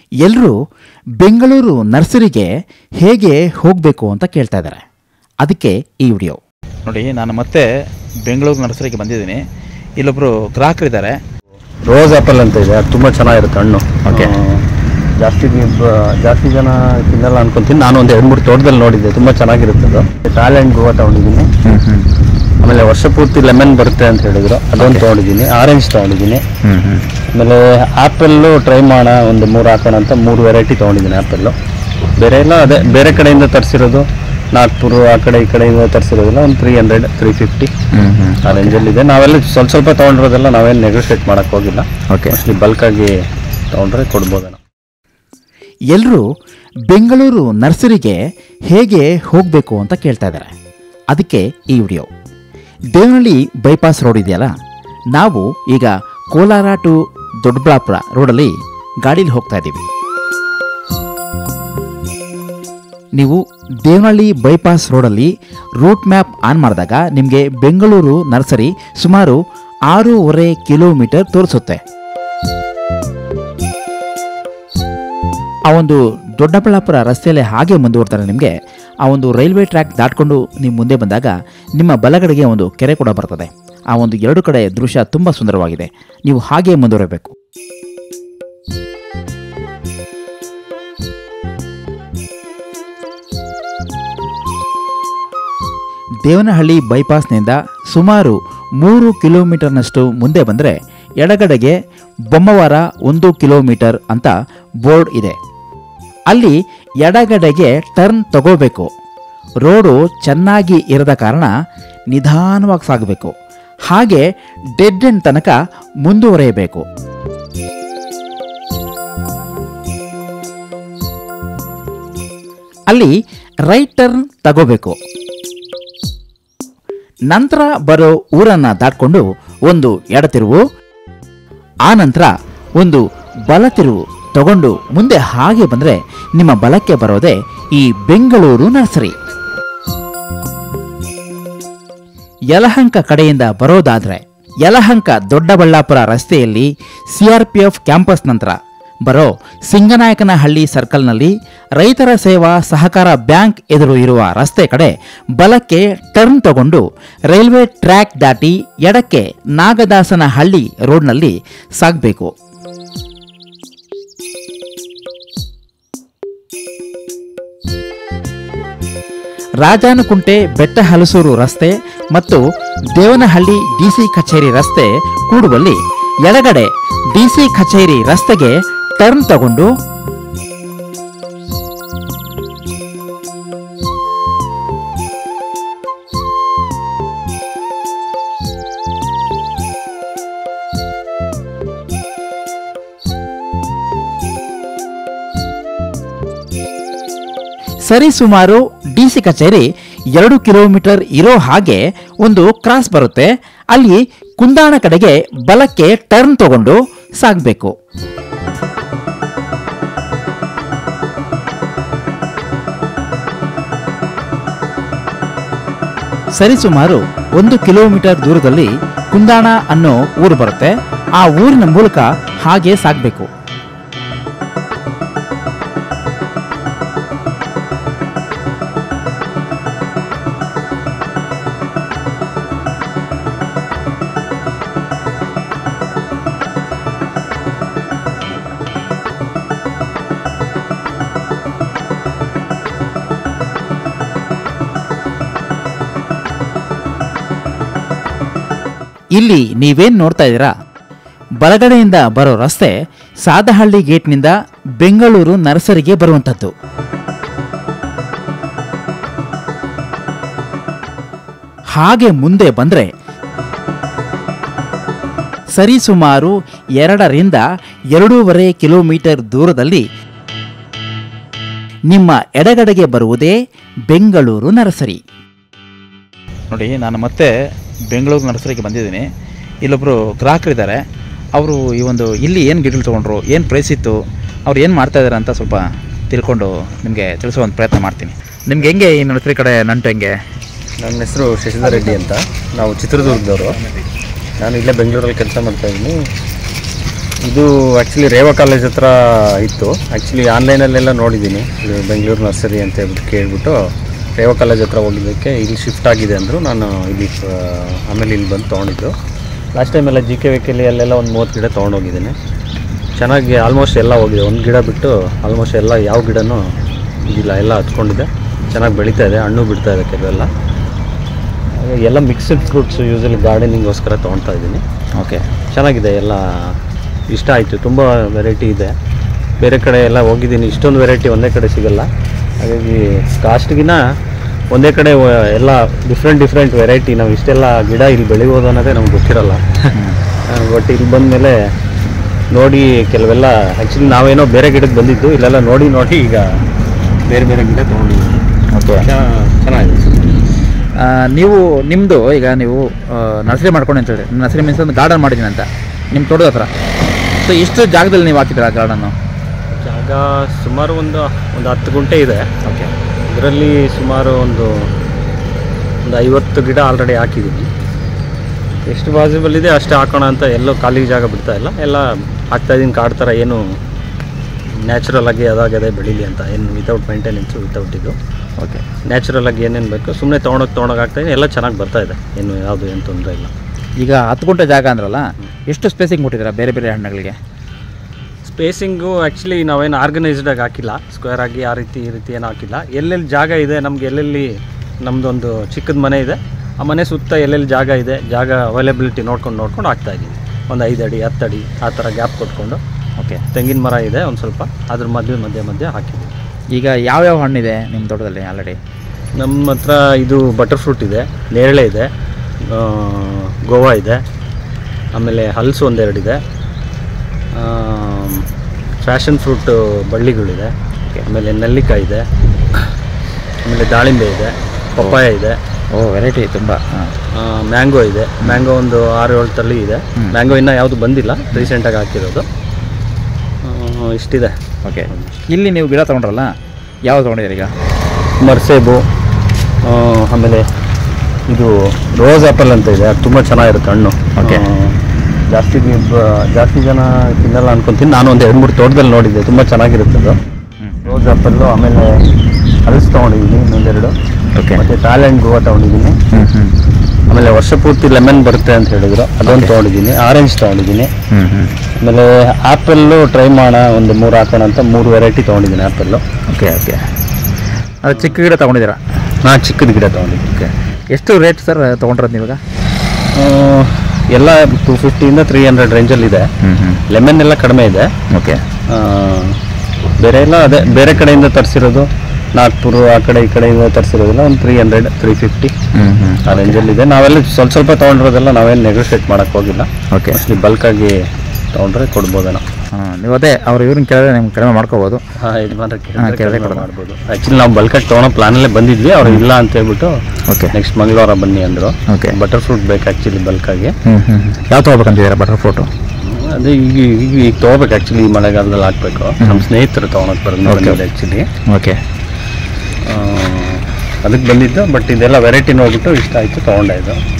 ಎಲ್ಲರೂ ಬೆಂಗಳೂರು ನರ್ಸರಿಗೆ ಹೇಗೆ ಹೋಗಬೇಕು ಅಂತ ಕೇಳ್ತಾ ಇದ್ದಾರೆ ಅದಕ್ಕೆ ಈ ವಿಡಿಯೋ ನೋಡಿ ನಾನು ಮತ್ತೆ ಬೆಂಗಳೂರು ನರ್ಸರಿಗೆ ಬಂದಿದ್ದೀನಿ ಇಲ್ಲೊಬ್ಬರು ಗ್ರಾಹಕರಿದ್ದಾರೆ ರೋಸ್ ಆಪಲ್ ಅಂತ ಇದೆ ಅದು ತುಂಬ ಚೆನ್ನಾಗಿರುತ್ತೆ ಹಣ್ಣು Okay. ಆ, ಜಾಸ್ತಿ ಬ- ಜಾಸ್ತಿ ಜನ ತಿನ್ನಲ್ಲ ಅನ್ಕೊಂತೀನಿ ನಾನು ಒಂದು ಎರಡು ಮೂರು ತೋಟದಲ್ಲಿ ನೋಡಿದ್ದೆ ತುಂಬ ಚೆನ್ನಾಗಿರುತ್ತೆ ಅದು ಟ್ಯಾಲೆಂಟ್ ಗೋವಾ ತೊಗೊಂಡಿದ್ದೀನಿ ಆಮೇಲೆ ವರ್ಷ ಪೂರ್ತಿ ಲೆಮನ್ ಬರುತ್ತೆ ಅಂತ ಹೇಳಿದ್ರು ಅದೊಂದು ತೊಗೊಂಡಿದ್ದೀನಿ ಆರೆಂಜ್ ತೊಗೊಂಡಿದ್ದೀನಿ ಆಮೇಲೆ ಆ್ಯಪಲ್ಲು ಟ್ರೈ ಮಾಡೋಣ ಒಂದು ಮೂರು ಹಾಕೋಣ ಅಂತ ಮೂರು ವೆರೈಟಿ ತೊಗೊಂಡಿದ್ದೀನಿ ಆ್ಯಪಲ್ಲು ಬೇರೆ ಎಲ್ಲ ಅದೇ ಬೇರೆ ಕಡೆಯಿಂದ ತರಿಸಿರೋದು ನಾಗ್ಪುರ ಆ ಕಡೆ ಈ ಕಡೆಯಿಂದ ತರಿಸಿರೋದೆಲ್ಲ ಒಂದು ತ್ರೀ ಹಂಡ್ರೆಡ್ ತ್ರೀ ಫಿಫ್ಟಿ ಆ ರೇಂಜಲ್ಲಿದೆ ನಾವೆಲ್ಲ ಸ್ವಲ್ಪ ಸ್ವಲ್ಪ ತೊಗೊಂಡಿರೋದೆಲ್ಲ ನಾವೇನು ನೆಗೋಷಿಯೇಟ್ ಮಾಡೋಕ್ಕೆ ಹೋಗಿಲ್ಲ ಓಕೆ ಮೋಸ್ಟ್ಲಿ ಬಲ್ಕಾಗಿ ತೊಗೊಂಡ್ರೆ ಕೊಡ್ಬೋದೇನೋ ಎಲ್ಲರೂ ಬೆಂಗಳೂರು ನರ್ಸರಿಗೆ ಹೇಗೆ ಹೋಗಬೇಕು ಅಂತ ಕೇಳ್ತಾ ಇದ್ದಾರೆ ಅದಕ್ಕೆ ಈ ವಿಡಿಯೋ ದೇವನಹಳ್ಳಿ ಬೈಪಾಸ್ ರೋಡ್ ಇದೆಯಲ್ಲ ನಾವು ಈಗ ಕೋಲಾರ ಟು ದೊಡ್ಡಬಳ್ಳಾಪುರ ರೋಡಲ್ಲಿ ಗಾಡೀಲಿ ಹೋಗ್ತಾ ಇದ್ದೀವಿ ನೀವು ದೇವನಹಳ್ಳಿ ಬೈಪಾಸ್ ರೋಡಲ್ಲಿ ರೂಟ್ ಮ್ಯಾಪ್ ಆನ್ ಮಾಡಿದಾಗ ನಿಮಗೆ ಬೆಂಗಳೂರು ನರ್ಸರಿ ಸುಮಾರು ಆರೂವರೆ ಕಿಲೋಮೀಟರ್ ತೋರಿಸುತ್ತೆ ಆ ಒಂದು ದೊಡ್ಡಬಳ್ಳಾಪುರ ರಸ್ತೆಯಲ್ಲಿ ಹಾಗೆ ಮುಂದುವರ್ತಾರೆ ನಿಮಗೆ ಆ ಒಂದು ರೈಲ್ವೆ ಟ್ರ್ಯಾಕ್ ದಾಟ್ಕೊಂಡು ನೀವು ಮುಂದೆ ಬಂದಾಗ ನಿಮ್ಮ ಬಲಗಡೆಗೆ ಒಂದು ಕೆರೆ ಕೂಡ ಬರ್ತದೆ ಆ ಒಂದು ಎರಡು ಕಡೆ ದೃಶ್ಯ ತುಂಬ ಸುಂದರವಾಗಿದೆ ನೀವು ಹಾಗೆ ಮುಂದುವರಬೇಕು ದೇವನಹಳ್ಳಿ ಬೈಪಾಸ್ನಿಂದ ಸುಮಾರು ಮೂರು ಕಿಲೋಮೀಟರ್ನಷ್ಟು ಮುಂದೆ ಬಂದರೆ ಎಡಗಡೆಗೆ ಬೊಮ್ಮವಾರ ಒಂದು ಕಿಲೋಮೀಟರ್ ಅಂತ ಬೋರ್ಡ್ ಇದೆ ಅಲ್ಲಿ ಎಡಗಡೆಗೆ ಟರ್ನ್ ತಗೋಬೇಕು ರೋಡು ಚೆನ್ನಾಗಿ ಇರದ ಕಾರಣ ನಿಧಾನವಾಗಿ ಸಾಗಬೇಕು ಹಾಗೆ ಡೆಡ್ ಎಂಡ್ ತನಕ ಮುಂದುವರೆಯಬೇಕು ಅಲ್ಲಿ ರೈಟ್ ಟರ್ನ್ ತಗೋಬೇಕು ನಂತರ ಬರೋ ಊರನ್ನ ದಾಟ್ಕೊಂಡು ಒಂದು ಎಡತಿರುವು ಆ ನಂತರ ಒಂದು ಬಲ ತಿರುವು ತಗೊಂಡು ಮುಂದೆ ಹಾಗೆ ಬಂದರೆ ನಿಮ್ಮ ಬಲಕ್ಕೆ ಬರೋದೇ ಈ ಬೆಂಗಳೂರು ನರ್ಸರಿ ಯಲಹಂಕ ಕಡೆಯಿಂದ ಬರೋದಾದ್ರೆ ಯಲಹಂಕ ದೊಡ್ಡಬಳ್ಳಾಪುರ ರಸ್ತೆಯಲ್ಲಿ ಸಿಆರ್ಪಿಎಫ್ ಕ್ಯಾಂಪಸ್ ನಂತರ ಬರೋ ಸಿಂಗನಾಯಕನಹಳ್ಳಿ ಸರ್ಕಲ್ನಲ್ಲಿ ರೈತರ ಸೇವಾ ಸಹಕಾರ ಬ್ಯಾಂಕ್ ಎದುರು ಇರುವ ರಸ್ತೆ ಕಡೆ ಬಲಕ್ಕೆ ಟರ್ನ್ ತಗೊಂಡು ರೈಲ್ವೆ ಟ್ರ್ಯಾಕ್ ದಾಟಿ ಎಡಕ್ಕೆ ನಾಗದಾಸನಹಳ್ಳಿ ರೋಡ್ನಲ್ಲಿ ಸಾಗಬೇಕು ರಾಜಾನುಕುಂಟೆ ಬೆಟ್ಟಹಲಸೂರು ರಸ್ತೆ ಮತ್ತು ದೇವನಹಳ್ಳಿ ಡಿಸಿ ಕಚೇರಿ ರಸ್ತೆ ಕೂಡುವಲ್ಲಿ ಎಡಗಡೆ ಡಿಸಿ ಕಚೇರಿ ರಸ್ತೆಗೆ ಟರ್ನ್ ತಗೊಂಡು ಸರಿಸುಮಾರು ಡಿಸಿ ಕಚೇರಿ ಎರಡು ಕಿಲೋಮೀಟರ್ ಇರೋ ಹಾಗೆ ಒಂದು ಕ್ರಾಸ್ ಬರುತ್ತೆ ಅಲ್ಲಿ ಕುಂದಾಣ ಕಡೆಗೆ ಬಲಕ್ಕೆ ಟರ್ನ್ ತಗೊಂಡು ಸಾಗಬೇಕು ಸರಿಸುಮಾರು ಒಂದು ಕಿಲೋಮೀಟರ್ ದೂರದಲ್ಲಿ ಕುಂದಾಣ ಅನ್ನೋ ಊರು ಬರುತ್ತೆ ಆ ಊರಿನ ಮೂಲಕ ಹಾಗೆ ಸಾಗಬೇಕು ಇಲ್ಲಿ ನೀವೇನ್ ನೋಡ್ತಾ ಇದ್ದೀರಾ ಬಲಗಡೆಯಿಂದ ಬರೋ ರಸ್ತೆ ಸಾದಹಳ್ಳಿ ಗೇಟ್ನಿಂದ ಬೆಂಗಳೂರು ನರ್ಸರಿಗೆ ಬರುವಂಥದ್ದು ಹಾಗೆ ಮುಂದೆ ಬಂದರೆ ಸರಿಸುಮಾರು ಎರಡರಿಂದ ಎರಡೂವರೆ ಕಿಲೋಮೀಟರ್ ದೂರದಲ್ಲಿ ನಿಮ್ಮ ಎಡಗಡೆಗೆ ಬರುವುದೇ ಬೆಂಗಳೂರು ನರ್ಸರಿ ನೋಡಿ ನಾನು ಮತ್ತೆ ಬೆಂಗಳೂರು ನರ್ಸರಿಗೆ ಬಂದಿದ್ದೀನಿ ಇಲ್ಲೊಬ್ಬರು ಗ್ರಾಹಕರಿದ್ದಾರೆ ಅವರು ಈ ಒಂದು ಇಲ್ಲಿ ಏನು ಗಿಡಗಳು ತೊಗೊಂಡ್ರು ಏನು ಪ್ರೈಸ್ ಇತ್ತು ಅವ್ರು ಏನು ಮಾಡ್ತಾ ಇದ್ದಾರೆ ಅಂತ ಸ್ವಲ್ಪ ತಿಳ್ಕೊಂಡು ನಿಮಗೆ ತಿಳಿಸೋ ಒಂದು ಪ್ರಯತ್ನ ಮಾಡ್ತೀನಿ ನಿಮ್ಗೆ ಹೆಂಗೆ ಈ ನರ್ಸರಿ ಕಡೆ ನಂಟು ಹೆಂಗೆ ನನ್ನ ಹೆಸರು ಶಶಿಧರ್ ರೆಡ್ಡಿ ಅಂತ ನಾವು ಚಿತ್ರದುರ್ಗದವರು ನಾನು ಇಲ್ಲೇ ಬೆಂಗಳೂರಲ್ಲಿ ಕೆಲಸ ಮಾಡ್ತಾ ಇದ್ದೀನಿ ಇದು ಆ್ಯಕ್ಚುಲಿ ರೇವಾ ಕಾಲೇಜ್ ಹತ್ರ ಇತ್ತು ಆ್ಯಕ್ಚುಲಿ ಆನ್ಲೈನಲ್ಲೆಲ್ಲ ನೋಡಿದ್ದೀನಿ ಇದು ಬೆಂಗಳೂರು ನರ್ಸರಿ ಅಂತ ಹೇಳ್ಬಿಟ್ಟು ಕೇಳ್ಬಿಟ್ಟು ರೇವಾ ಕಾಲೇಜ್ ಹತ್ರ ಹೋಗಿದ್ದಕ್ಕೆ ಇಲ್ಲಿ ಶಿಫ್ಟ್ ಆಗಿದೆ ಅಂದರು ನಾನು ಇಲ್ಲಿ ಆ, ಆಮೇಲೆ ಇಲ್ಲಿ ಬಂದು ತೊಗೊಂಡಿದ್ದು ಲಾಸ್ಟ್ ಟೈಮ್ ಎಲ್ಲ ಜಿ ಕೆ ವೆಕಲ್ಲಿ ಅಲ್ಲೆಲ್ಲ ಒಂದು ಮೂವತ್ತು ಗಿಡ ತೊಗೊಂಡೋಗಿದ್ದೀನಿ ಚೆನ್ನಾಗಿ ಆಲ್ಮೋಸ್ಟ್ ಎಲ್ಲ ಹೋಗಿದೆ ಒಂದು ಗಿಡ ಬಿಟ್ಟು ಆಲ್ಮೋಸ್ಟ್ ಎಲ್ಲ ಯಾವ ಗಿಡನೂ ಇದಿಲ್ಲ ಎಲ್ಲ ಹಚ್ಕೊಂಡಿದೆ ಚೆನ್ನಾಗಿ ಬೆಳೀತಾ ಇದೆ ಹಣ್ಣು ಬಿಡ್ತಾ ಇದೆ ಕೆಲವೆಲ್ಲ ಹಾಗಾಗಿ ಎಲ್ಲ ಮಿಕ್ಸ್ಡ್ ಫ್ರೂಟ್ಸ್ ಯೂಸಲಿ ಗಾರ್ಡನಿಂಗೋಸ್ಕರ ತೊಗೊಳ್ತಾ ಇದ್ದೀನಿ ಓಕೆ ಚೆನ್ನಾಗಿದೆ ಎಲ್ಲ ಇಷ್ಟ ಆಯಿತು ತುಂಬ ವೆರೈಟಿ ಇದೆ ಬೇರೆ ಕಡೆ ಎಲ್ಲ ಹೋಗಿದ್ದೀನಿ ಇಷ್ಟೊಂದು ವೆರೈಟಿ ಒಂದೇ ಕಡೆ ಸಿಗಲ್ಲ ಹಾಗಾಗಿ ಕಾಸ್ಟ್ಗಿನ ಒಂದೇ ಕಡೆ ವ- ಎಲ್ಲ ಡಿಫ್ರೆಂಟ್ ಡಿಫ್ರೆಂಟ್ ವೆರೈಟಿ ನಾವು ಇಷ್ಟೆಲ್ಲ ಗಿಡ ಇಲ್ಲಿ ಬೆಳಿಬೋದು ಅನ್ನೋದೇ ನಮ್ಗೆ ಗೊತ್ತಿರಲ್ಲ ಬಟ್ ಇಲ್ಲಿ ಬಂದಮೇಲೆ ನೋಡಿ ಕೆಲವೆಲ್ಲ ಆ್ಯಕ್ಚುಲಿ ನಾವೇನೋ ಬೇರೆ ಗಿಡಕ್ಕೆ ಬಂದಿದ್ದು ಇಲ್ಲೆಲ್ಲ ನೋಡಿ ನೋಡಿ ಈಗ ಬೇರೆ ಬೇರೆ ಗಿಡ ತೊಗೊಂಡಿದ್ದೀವಿ ಓಕೆ ಚೆನ್ನಾಗಿದೆ ನೀವು ನಿಮ್ಮದು ಈಗ ನೀವು ನರ್ಸರಿ ಮಾಡ್ಕೊಂಡು ಅಂತ ಹೇಳಿ ನರ್ಸರಿ ಮೀನ್ಸ್ ಒಂದು ಗಾರ್ಡನ್ ಮಾಡಿದ್ದೀನಿ ಅಂತ ನಿಮ್ಮ ತೋಟದ ಹತ್ರ ಸೊ ಎಷ್ಟು ಜಾಗದಲ್ಲಿ ನೀವು ಹಾಕಿದ್ದೀರಾ ಗಾರ್ಡನ್ನು ಜಾಗ ಸುಮಾರು ಒಂದು ಒಂದು ಹತ್ತು ಗುಂಟೆ ಇದೆ ಓಕೆ ಇದರಲ್ಲಿ ಸುಮಾರು ಒಂದು ಒಂದು ಐವತ್ತು ಗಿಡ ಆಲ್ರೆಡಿ ಹಾಕಿದ್ದೀನಿ ಎಷ್ಟು ಪಾಸಿಬಲ್ ಇದೆ ಅಷ್ಟೇ ಹಾಕೋಣ ಅಂತ ಎಲ್ಲೋ ಖಾಲಿ ಜಾಗ ಬಿಡ್ತಾ ಇಲ್ಲ ಎಲ್ಲ ಹಾಕ್ತಾ ಇದ್ದೀನಿ ಕಾಡ್ ಥರ ಏನು ನ್ಯಾಚುರಲ್ ಆಗಿ ಅದಾಗದೆ ಬೆಳೀಲಿ ಅಂತ ಏನು ವಿತೌಟ್ ಮೇಂಟೆನೆನ್ಸು ವಿತೌಟ್ ಇದು ಓಕೆ ನ್ಯಾಚುರಲ್ ಆಗಿ ಏನೇನು ಬೇಕು ಸುಮ್ಮನೆ ತೊಗೊಂಡೋಗಿ ತೊಗೊಂಡೋಗಿ ಹಾಕ್ತಾಯಿದ್ದೀನಿ ಎಲ್ಲ ಚೆನ್ನಾಗಿ ಬರ್ತಾ ಇದೆ ಏನು ಯಾವುದು ಏನು ತೊಂದರೆ ಇಲ್ಲ ಈಗ ಹತ್ತು ಗುಂಟೆ ಜಾಗ ಅಂದ್ರಲ್ಲ ಎಷ್ಟು ಸ್ಪೇಸಿಂಗ್ ಕೊಟ್ಟಿದ್ದೀರಾ ಬೇರೆ ಬೇರೆ ಹಣ್ಣುಗಳಿಗೆ ಸ್ಪೇಸಿಂಗು ಆ್ಯಕ್ಚುಲಿ ನಾವೇನು ಆರ್ಗನೈಸ್ಡಾಗಿ ಹಾಕಿಲ್ಲ ಸ್ಕ್ವೇರ್ ಆಗಿ ಆ ರೀತಿ ಈ ರೀತಿ ಏನು ಹಾಕಿಲ್ಲ ಎಲ್ಲೆಲ್ಲಿ ಜಾಗ ಇದೆ ನಮ್ಗೆ ಎಲ್ಲೆಲ್ಲಿ ನಮ್ಮದೊಂದು ಚಿಕ್ಕದ ಮನೆ ಇದೆ ಆ ಮನೆ ಸುತ್ತ ಎಲ್ಲೆಲ್ಲಿ ಜಾಗ ಇದೆ ಜಾಗ ಅವೈಲೇಬಿಲಿಟಿ ನೋಡ್ಕೊಂಡು ನೋಡ್ಕೊಂಡು ಹಾಕ್ತಾ ಇದ್ದೀವಿ ಒಂದು ಐದು ಅಡಿ ಹತ್ತು ಅಡಿ ಆ ಥರ ಗ್ಯಾಪ್ ಕೊಟ್ಕೊಂಡು ಓಕೆ ತೆಂಗಿನ ಮರ ಇದೆ ಒಂದು ಸ್ವಲ್ಪ ಅದ್ರ ಮಧ್ಯೆ ಮಧ್ಯೆ ಮಧ್ಯೆ ಹಾಕಿದ್ದೀವಿ ಈಗ ಯಾವ್ಯಾವ ಹಣ್ಣಿದೆ ನಿಮ್ಮ ತೋಟದಲ್ಲಿ ಆಲ್ರೆಡಿ ನಮ್ಮ ಹತ್ರ ಇದು ಬಟರ್ ಫ್ರೂಟ್ ಇದೆ ನೇರಳೆ ಇದೆ ಆ, ಗೋವಾ ಇದೆ ಆಮೇಲೆ ಹಲಸು ಒಂದೆರಡಿದೆ ಫ್ಯಾಷನ್ ಫ್ರೂಟ್ ಬಳ್ಳಿಗಳಿದೆ ಆಮೇಲೆ ನೆಲ್ಲಿಕಾಯಿ ಇದೆ ಆಮೇಲೆ ದಾಳಿಂಬೆ ಇದೆ ಪಪ್ಪಾಯ ಇದೆ ಓ ವೆರೈಟಿ ತುಂಬ ಹಾಂ ಮ್ಯಾಂಗೋ ಇದೆ ಮ್ಯಾಂಗೋ ಒಂದು ಆರು ಏಳು ತಳಿ ಇದೆ ಹ್ಮ್. ಮ್ಯಾಂಗೋ ಇನ್ನೂ ಯಾವುದು ಬಂದಿಲ್ಲ ರೀಸೆಂಟಾಗಿ ಹಾಕಿರೋದು ಆ, ಇಷ್ಟಿದೆ ಓಕೆ ಇಲ್ಲಿ ನೀವು ಗಿಡ ತೊಗೊಂಡ್ರಲ್ಲ ಯಾವ್ದು ತೊಗೊಂಡಿದ್ದೀರಿ ಈಗ ಮರ್ಸೇಬು ಆ, ಆಮೇಲೆ ಇದು ರೋಸ್ ಆ್ಯಪಲ್ ಅಂತ ಇದೆ ಅದು ತುಂಬ ಚೆನ್ನಾಗಿರುತ್ತೆ ಹಣ್ಣು Okay. ಆ, ಜಾಸ್ತಿ ಬ- ಜಾಸ್ತಿ ಜನ ತಿನ್ನಲ್ಲ ಅನ್ಕೊಂತೀನಿ ನಾನು ಒಂದು ಎರಡು ಮೂರು ತೋಟದಲ್ಲಿ ನೋಡಿದ್ದೆ ತುಂಬ ಚೆನ್ನಾಗಿರುತ್ತೆ ಅದು ರೋಸ್ ಆ್ಯಪಲ್ಲು ಆಮೇಲೆ ಹಲಸು ತೊಗೊಂಡಿದ್ದೀನಿ ಇನ್ನೊಂದೆರಡು ಓಕೆ ಮತ್ತು ಟ್ಯಾಲೆಂಟ್ ಗೋವಾ ತೊಗೊಂಡಿದ್ದೀನಿ ಹ್ಞೂ ಹ್ಞೂ ಆಮೇಲೆ ವರ್ಷ ಪೂರ್ತಿ ಲೆಮನ್ ಬರುತ್ತೆ ಅಂತ ಹೇಳಿದ್ರು ಅದೊಂದು Okay. ತೊಗೊಂಡಿದ್ದೀನಿ ಆರೆಂಜ್ ತೊಗೊಂಡಿದ್ದೀನಿ ಹ್ಞೂ ಹ್ಞೂ ಆಮೇಲೆ ಆ್ಯಪಲ್ಲು ಟ್ರೈ ಮಾಡೋಣ ಒಂದು ಮೂರು ಹಾಕೋಣ ಅಂತ ಮೂರು ವೆರೈಟಿ ತೊಗೊಂಡಿದ್ದೀನಿ ಆ್ಯಪಲ್ಲು ಓಕೆ ಓಕೆ ಅದು ಚಿಕ್ಕ ಗಿಡ ತೊಗೊಂಡಿದ್ದೀರಾ ಹಾಂ ಚಿಕ್ಕದ ಗಿಡ ತೊಗೊಂಡಿದ್ದೀನಿ ಓಕೆ ಎಷ್ಟು ರೇಟ್ ಸರ್ ತೊಗೊಂಡ್ರದ್ದು ನೀವಾಗ ಆ, ಎಲ್ಲ ಟೂ ಫಿಫ್ಟಿಯಿಂದ ತ್ರೀ ಹಂಡ್ರೆಡ್ ರೇಂಜಲ್ಲಿದೆ ಹ್ಞೂ ಹ್ಞೂ ಲೆಮನ್ ಎಲ್ಲ ಕಡಿಮೆ ಇದೆ ಓಕೆ ಆ, ಬೇರೆ ಎಲ್ಲ ಅದೇ ಬೇರೆ ಕಡೆಯಿಂದ ತರಿಸಿರೋದು ನಾಗ್ಪುರ ಆ ಕಡೆ ಈ ಕಡೆಯಿಂದ ತರಿಸಿರೋದೆಲ್ಲ ಒಂದು ತ್ರೀ ಹಂಡ್ರೆಡ್ ತ್ರೀ ಫಿಫ್ಟಿ ಹ್ಞೂ ಹ್ಞೂ ಆ ರೇಂಜಲ್ಲಿದೆ ನಾವೆಲ್ಲ ಸ್ವಲ್ಪ ಸ್ವಲ್ಪ ತೊಗೊಂಡಿರೋದೆಲ್ಲ ನಾವೇನು ನೆಗೋಷಿಯೇಟ್ ಮಾಡೋಕ್ಕೆ ಹೋಗಿಲ್ಲ ಓಕೆ ಮೋಸ್ಟ್ಲಿ ಬಲ್ಕಾಗಿ ತೊಗೊಂಡ್ರೆ ಕೊಡ್ಬೋದೇನೋ ಹಾಂ ನೀವು ಅದೇ ಅವ್ರು ಇವ್ರನ್ನ ಕೇಳಿದ್ರೆ ನಿಮ್ಗೆ ಕಡಿಮೆ ಮಾಡ್ಕೋಬೋದು ಹಾಂ ಯಜಮಾನ್ರ ಹಾ, ಕೇಳಿದ್ರೆ ಕೊಡೋಣ. ಮಾಡ್ಬೋದು ಆ್ಯಕ್ಚುಲಿ ನಾವು ಬಲ್ಕಾಗಿ ತೊಗೊಳೋ ಪ್ಲಾನಲ್ಲೇ ಬಂದಿದ್ವಿ ಅವ್ರು ಇಲ್ಲ ಅಂತ ಹೇಳ್ಬಿಟ್ಟು ಓಕೆ ನೆಕ್ಸ್ಟ್ ಮಂಗಳವಾರ ಬನ್ನಿ ಅಂದರು ಓಕೆ ಬಟರ್ ಫ್ರೂಟ್ ಬೇಕು ಆ್ಯಕ್ಚುಲಿ ಬಲ್ಕಾಗಿ ಹ್ಞೂ ಹ್ಞೂ ಯಾವ ತೊಗೋಬೇಕಂತಿದ್ದೀರಾ ಬಟರ್ ಫ್ರೂಟು ಅದೇ ಈಗ ಈಗ ಈಗ ತೊಗೋಬೇಕು ಆ್ಯಕ್ಚುಲಿ ಈ ಮಳೆಗಾಲದಲ್ಲಿ ಹಾಕ್ಬೇಕು ನಮ್ಮ ಸ್ನೇಹಿತರು ತೊಗೊಳಕ್ಕೆ Okay. ಬರೋದು ಆ್ಯಕ್ಚುಲಿ ಓಕೆ ಅದಕ್ಕೆ ಬಂದಿದ್ದು ಬಟ್ ಇದೆಲ್ಲ ವೆರೈಟಿ ನೋಡ್ಬಿಟ್ಟು ಇಷ್ಟ ಆಯಿತು ತೊಗೊಂಡೆ ಇದು